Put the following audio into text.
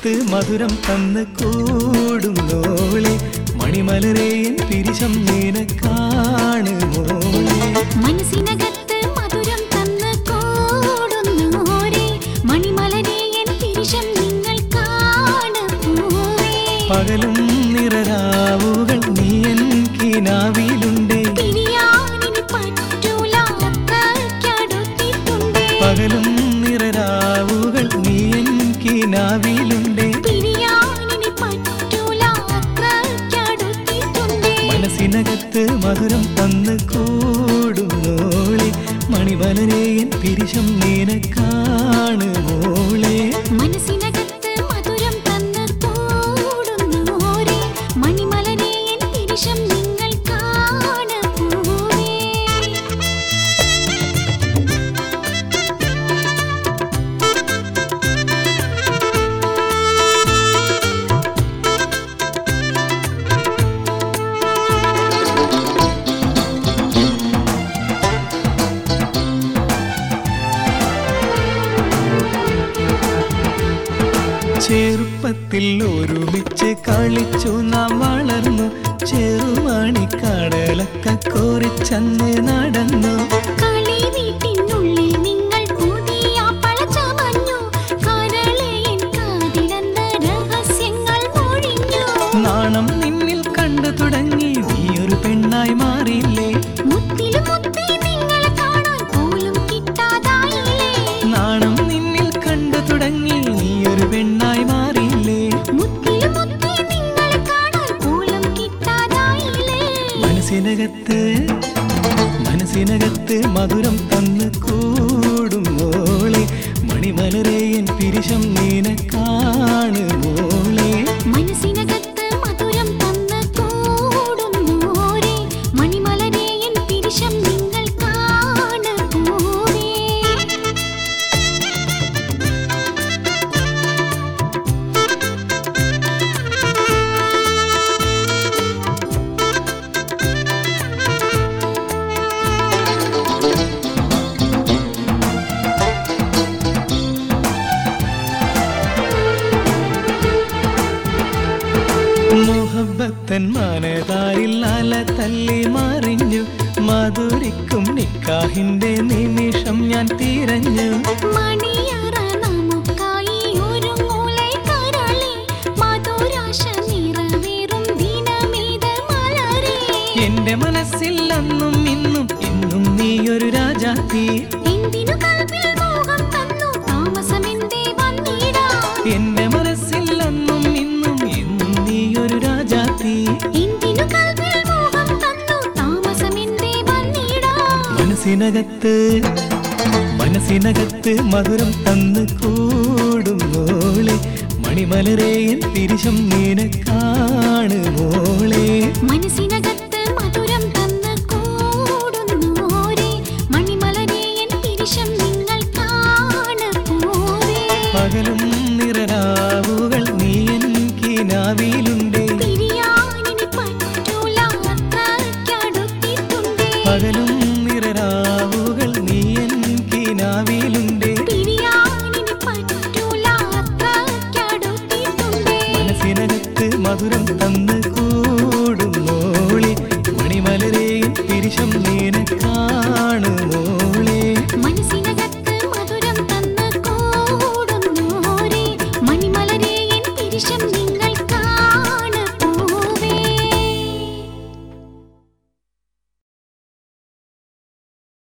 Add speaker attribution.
Speaker 1: മനസ്സിനകത്ത് മധുരം തന്ന് കൂടുന്നോളെ മണിമലരേൻ പിരിശം നിനക്കാണ് മോളെ
Speaker 2: മനസ്സിനകത്ത് മധുരം തന്ന് കൂടുന്നോരെ മണിമലരെ എൻ തിരിശം നിങ്ങൾ കാണുന്നോരേ
Speaker 1: പകലും നിറരാവുകൾ നീ എൻ കിനാവിലുണ്ടേ
Speaker 2: പിരിയാനിനി പറ്റൂല അത്രയ്ക്കടുത്തിട്ടുണ്ടേ
Speaker 1: പകലും നിറരാവുകൾ നീ എൻ കിനാവിലുണ്ടേ
Speaker 2: പിരിയാനിനി പറ്റൂല അത്രയ്ക്കടുത്തിട്ടുണ്ടേ
Speaker 1: മനസ്സിനകത്ത് മധുരം തന്ന് കൂടുന്നോളെ മണിമലരേൻ പിരിശം നിനക്കാണ് മോളെ
Speaker 2: മനസ്സിനകത്ത് മധുരം തന്ന് കൂടുന്നോരെ മണിമലരെ എൻ തിരിശം നിങ്ങൾ കാണുന്നോരേ
Speaker 1: ചെറുപ്പത്തിൽ ഒരുമിച്ച് കളിച്ചു നാം വളർന്നു ചെറുമണിക്കടലൊക്കെ കോറിച്ചന്ന് നടന്നു
Speaker 2: കളി വീട്ടിനുള്ളിൽ നിങ്ങൾ പുതിയ പഴച്ചമഞ്ഞു കരളെ എൻ കാതിലെന്ന രഹസ്യങ്ങൾ മൊഴിഞ്ഞു
Speaker 1: നാണം നിന്നിൽ കണ്ടു തുടങ്ങി നീ ഒരു പെണ്ണായി മാറിയില്ലേ
Speaker 2: മുത്തിലും മുത്തി നിങ്ങളെ കാണാൻ പോലും കിട്ടാതായില്ലേ
Speaker 1: നാണം നിന്നിൽ കണ്ടു തുടങ്ങി നീ ഒരു പെണ്ണായി മാറിയില്ലേ
Speaker 2: മുത്തിലും മുത്തി നിങ്ങളെ കാണാൻ പോലും കിട്ടാതായില്ലേ
Speaker 1: മനസ്സിനകത്ത് മനസ്സിനകത്ത് മധുരം തന്ന് കൂടും മോളെ മണിമലരേയൻ പിരിശം നിനക്കാണ് മോളെ
Speaker 2: മനസ്സിനകത്ത് മധുരം തന്ന് കൂടുന്നോരെ മണിമലരെ എൻ പിരിശം നിങ്ങൾ കാണുന്നോരേ
Speaker 1: മുഹബത്തൻ മനതാരിൽ അല തല്ലി മറിഞ്ഞു മധുരിക്കും നിക്കാഹിന്റെ നിമിഷം ഞാൻ തിരഞ്ഞു
Speaker 2: മണിയറ നമുക്കായി ഒരുങ്ങൂലെ കരളെ മധുരാശ നിറവേറും ദിനമേത് മലരെ
Speaker 1: എന്റെ മനസ്സിൽ അന്നും ഇന്നും എന്നും നീയൊരു രാജാത്തി
Speaker 2: എന്തിനു കൽപ്പിൽ മോഹം തന്നു താമസമെന്തേ വന്നിടാ
Speaker 1: എന്റെ മനസ്സിൽ അന്നും ഇന്നും എന്നും നീയൊരു രാജാത്തി
Speaker 2: എന്തിനു കൽപ്പിൽ മോഹം തന്നു താമസമെന്തേ വന്നിടാ
Speaker 1: മനസ്സിനകത്ത് മനസ്സിനകത്ത് മധുരം തന്ന് കൂടും മോളെ മണിമലരേയൻ പിരിശം നിനക്കാണ് മോളെ
Speaker 2: മനസ്സിനകത്ത് മധുരം തന്ന് കൂടുന്നോരെ മണിമലരെ എൻ തിരിശം നിങ്ങൾ കാണുന്നോരേ
Speaker 1: പകലും നിറരാവുകൾ നീ എൻ കിനാവിലുണ്ടേ
Speaker 2: പിരിയാനിനി പറ്റൂല അത്രയ്ക്കടുത്തിട്ടുണ്ടേ
Speaker 1: പകലും നിറരാവുകൾ നീ എൻ കിനാവിലുണ്ടേ